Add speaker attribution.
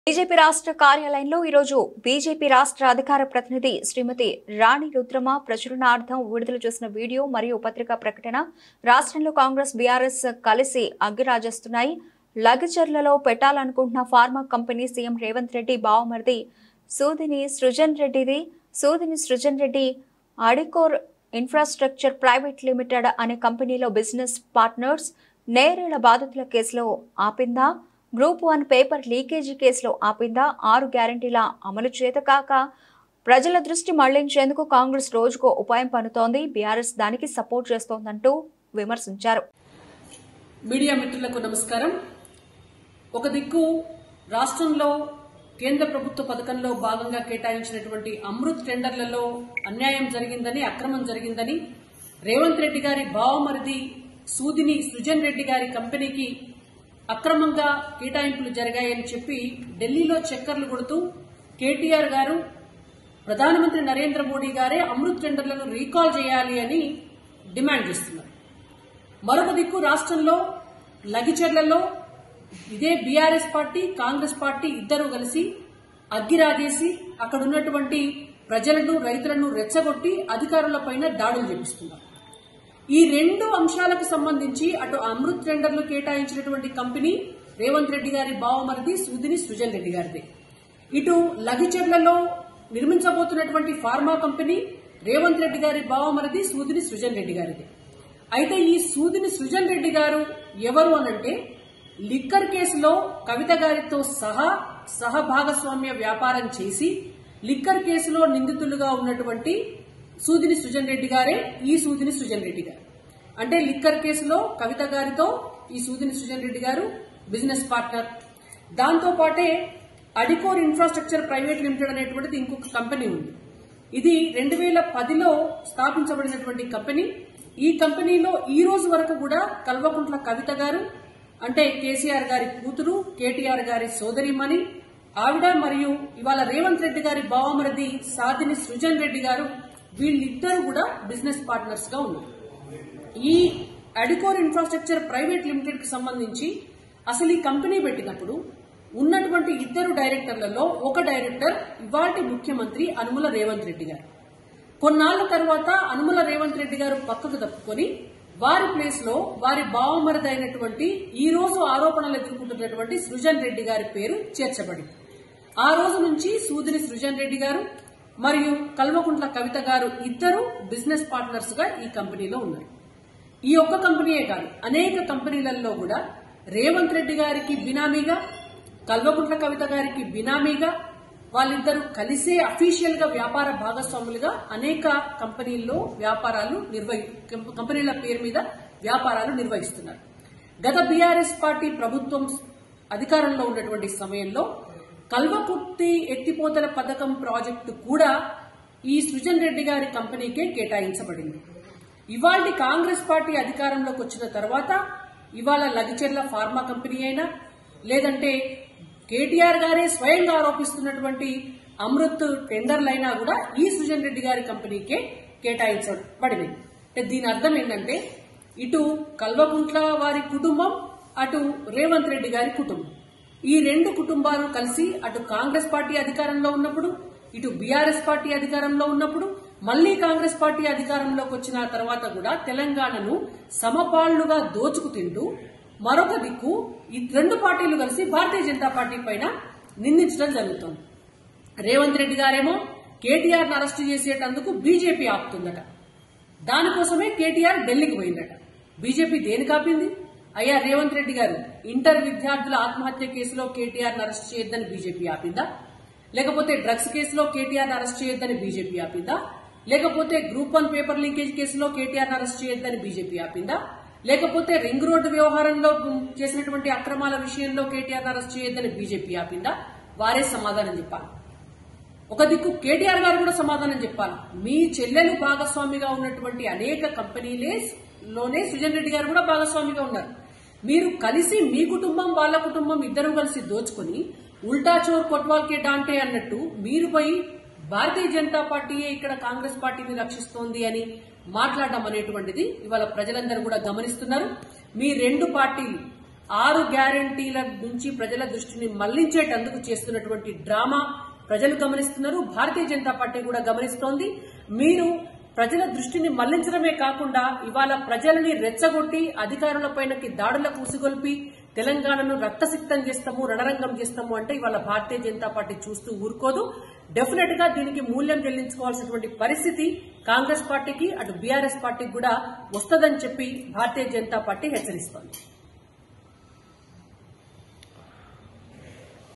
Speaker 1: BJP రాష్ట్ర కార్యాలయంలో ఈరోజు బీజేపీ రాష్ట్ర అధికార ప్రతినిధి శ్రీమతి రాణి రుద్రమ ప్రచురణార్థం విడుదల చేసిన వీడియో మరియు పత్రికా ప్రకటన రాష్ట్రంలో కాంగ్రెస్ బీఆర్ఎస్ కలిసి అగ్గిరాజేస్తున్నాయి లగచర్లలో పెట్టాలనుకుంటున్న pharma company CM Revanth Reddy బావమరిది సూదిని సృజన్ రెడ్డిది Sudini Srujan Reddy Adicor infrastructure private limited అనే కంపెనీలో బిజినెస్ పార్ట్నర్స్ నేరేళ్ల బాధితుల కేసులో ఆపిందా గ్రూప్ వన్ పేపర్ లీకేజీ కేసులో ఆపిందా ఆరు గ్యారంటీల అమలు చేత కాక ప్రజల దృష్టి మళ్లించేందుకు కాంగ్రెస్ రోజుకో ఉపాయం పన్నుతోంది బీఆర్ఎస్ దానికి సపోర్ట్ చేస్తోందంటూ విమర్శించారు
Speaker 2: మీడియా మిత్రులకు నమస్కారం ఒక దిక్కు రాష్ట్రంలో కేంద్ర ప్రభుత్వ పథకంలో భాగంగా కేటాయించినటువంటి అమృత్ టెండర్లలో అన్యాయం జరిగిందని అక్రమం జరిగిందని రేవంత్ రెడ్డి గారి బావమరిది సూదిని సృజన్ రెడ్డి గారి కంపెనీకి అక్రమంగా కేటాయింపులు జరిగాయని చెప్పి ఢిల్లీలో చక్కర్లు కొడుతూ కేటీఆర్ గారు ప్రధానమంత్రి నరేంద్ర మోడీ గారే అమృత్ టెండర్లను రీకాల్ చేయాలి అని డిమాండ్ చేస్తున్నారు మరొక దిక్కు రాష్ట్రంలో లగిచెర్లలో ఇదే బీఆర్ఎస్ పార్టీ కాంగ్రెస్ పార్టీ ఇద్దరు కలిసి అగ్గిరాజేసి అక్కడ ఉన్నటువంటి ప్రజలను రైతులను రెచ్చగొట్టి అధికారులపైన దాడులు చేపిస్తున్నారు ఈ రెండు అంశాలకు సంబంధించి అటు అమృత్ టెండర్లు కేటాయించినటువంటి కంపెనీ రేవంత్ రెడ్డి గారి బావమరిది సూదిని సృజన్ రెడ్డి గారిదే ఇటు లగిచెర్లలో నిర్మించబోతున్నటువంటి ఫార్మా కంపెనీ రేవంత్ రెడ్డి గారి బావమరిది సూదిని సృజన్ రెడ్డి గారిదే అయితే ఈ సూదిని సృజన్ రెడ్డి గారు ఎవరు అనంటే లిక్కర్ కేసులో కవిత గారితో సహా సహభాగస్వామ్య వ్యాపారం చేసి లిక్కర్ కేసులో నిందితులుగా ఉన్నటువంటి సూదిని సృజన్ రెడ్డి గారే ఈ సూదిని సృజన్ రెడ్డి గారు అంటే లిక్కర్ కేసులో కవిత గారితో ఈ సూదిని సృజన్ రెడ్డి గారు బిజినెస్ పార్ట్నర్ దాంతో పాటే అడికోర్ ఇన్ఫ్రాస్ట్రక్చర్ ప్రైవేట్ లిమిటెడ్ అనేటువంటిది ఇంకొక కంపెనీ ఉంది ఇది రెండు వేల పదిలో స్థాపించబడినటువంటి కంపెనీ ఈ కంపెనీలో ఈ రోజు వరకు కూడా కల్వకుంట్ల కవిత గారు అంటే కేసీఆర్ గారి కూతురు కేటీఆర్ గారి సోదరిమణి ఆవిడ మరియు ఇవాళ రేవంత్ రెడ్డి గారి బావమరిది సాదిని సృజన్ రెడ్డి గారు వీళ్ళిద్దరూ కూడా బిజినెస్ పార్ట్నర్స్ గా ఉన్నారు ఈ అడికోర్ ఇన్ఫ్రాస్ట్రక్చర్ ప్రైవేట్ లిమిటెడ్ కి సంబంధించి అసలు ఈ కంపెనీ పెట్టినప్పుడు ఉన్నటువంటి ఇద్దరు డైరెక్టర్లలో ఒక డైరెక్టర్ ఇవాటి ముఖ్యమంత్రి అనుముల రేవంత్ రెడ్డి గారు కొన్నాళ్ల తర్వాత అనుముల రేవంత్ రెడ్డి గారు పక్కకు తప్పుకొని వారి ప్లేస్ లో వారి బావమరిదైనటువంటి ఈ రోజు ఆరోపణలు ఎదుర్కొంటున్నటువంటి సృజన్ రెడ్డి గారి పేరు చేర్చబడింది ఆ రోజు నుంచి సూదిని సృజన్ రెడ్డి గారు మరియు కల్వకుంట్ల కవిత గారు ఇద్దరు బిజినెస్ పార్ట్నర్స్ గా ఈ కంపెనీలో ఉన్నారు ఈ ఒక్క కంపెనీయే కాదు అనేక కంపెనీలలో కూడా రేవంత్ రెడ్డి గారికి బినామీగా కల్వకుంట్ల కవిత గారికి బినామీగా వాళ్ళిద్దరూ కలిసే అఫీషియల్ గా వ్యాపార భాగస్వాములుగా అనేక కంపెనీల్లో వ్యాపారాలు నిర్వహి కంపెనీల పేరు మీద వ్యాపారాలు నిర్వహిస్తున్నారు గత బీఆర్ఎస్ పార్టీ ప్రభుత్వం అధికారంలో ఉన్నటువంటి సమయంలో కల్వకుర్తి ఎత్తిపోతల పథకం ప్రాజెక్టు కూడా ఈ సృజన్ రెడ్డి గారి కంపెనీకే కేటాయించబడింది ఇవాళ కాంగ్రెస్ పార్టీ అధికారంలోకి వచ్చిన తర్వాత ఇవాళ లగిచెర్ల ఫార్మా కంపెనీ అయినా లేదంటే కేటీఆర్ గారే స్వయంగా ఆరోపిస్తున్నటువంటి అమృత్ టెండర్లైనా కూడా ఈ సుజన్ రెడ్డి గారి కంపెనీకే కేటాయించబడింది అంటే దీని అర్థం ఏంటంటే ఇటు కల్వకుంట్ల వారి కుటుంబం అటు రేవంత్ రెడ్డి గారి కుటుంబం ఈ రెండు కుటుంబాలు కలిసి అటు కాంగ్రెస్ పార్టీ అధికారంలో ఉన్నప్పుడు ఇటు బీఆర్ఎస్ పార్టీ అధికారంలో ఉన్నప్పుడు మళ్లీ కాంగ్రెస్ పార్టీ అధికారంలోకి వచ్చిన తర్వాత కూడా తెలంగాణను సమపాళ్లుగా దోచుకు తింటూ మరొక దిక్కు ఈ రెండు పార్టీలు కలిసి భారతీయ జనతా పార్టీ పైన నిందించడం జరుగుతోంది రేవంత్ రెడ్డి గారేమో కేటీఆర్ అరెస్టు చేసేటందుకు బీజేపీ ఆపుతుందట దానికోసమే కేటీఆర్ ఢిల్లీకి పోయిందట బీజేపీ దేనికి ఆపింది అయ్యా రేవంత్ రెడ్డి గారు ఇంటర్ విద్యార్థుల ఆత్మహత్య కేసులో కేటీఆర్ అరెస్ట్ చేయొద్దని బీజేపీ ఆపిందా లేకపోతే డ్రగ్స్ కేసులో కేటీఆర్ అరెస్ట్ చేయొద్దని బీజేపీ ఆపిందా లేకపోతే గ్రూప్ వన్ పేపర్ లీకేజ్ కేసులో కేటీఆర్ అరెస్ట్ చేయొద్దని బీజేపీ ఆపిందా లేకపోతే రింగ్ రోడ్డు వ్యవహారంలో చేసినటువంటి అక్రమాల విషయంలో కేటీఆర్ అరెస్ట్ చేయొద్దని బీజేపీ ఆపిందా వారే సమాధానం చెప్పాలి ఒక దిక్కు కేటీఆర్ గారు కూడా సమాధానం చెప్పాలి మీ చెల్లెలు భాగస్వామిగా ఉన్నటువంటి అనేక కంపెనీలే లోనే సుజన్ రెడ్డి గారు కూడా భాగస్వామిగా ఉన్నారు మీరు కలిసి మీ కుటుంబం వాళ్ళ కుటుంబం ఇద్దరు కలిసి దోచుకుని ఉల్టా చోర్ కొట్వాల్కే డాంటే అన్నట్టు మీరు పోయి భారతీయ జనతా పార్టీయే ఇక్కడ కాంగ్రెస్ పార్టీని రక్షిస్తోంది అని మాట్లాడడం అనేటువంటిది ఇవాళ ప్రజలందరూ కూడా గమనిస్తున్నారు మీ రెండు పార్టీలు ఆరు గ్యారంటీల నుంచి ప్రజల దృష్టిని మళ్లించేటందుకు చేస్తున్నటువంటి డ్రామా ప్రజలు గమనిస్తున్నారు భారతీయ జనతా పార్టీ కూడా గమనిస్తోంది మీరు ప్రజల దృష్టిని మళ్లించడమే కాకుండా ఇవాళ ప్రజలని రెచ్చగొట్టి అధికారులపైనకి దాడులకు ఉసిగొల్పి తెలంగాణను రక్తసిక్తం చేస్తాము రణరంగం చేస్తాము అంటే ఇవాళ భారతీయ జనతా పార్టీ చూస్తూ ఊరుకోదు డెఫినెట్ గా దీనికి మూల్యం చెల్లించుకోవాల్సినటువంటి పరిస్థితి కాంగ్రెస్ పార్టీకి అటు బీఆర్ఎస్ పార్టీకి కూడా వస్తుందని చెప్పి భారతీయ జనతా పార్టీ హెచ్చరిస్తోంది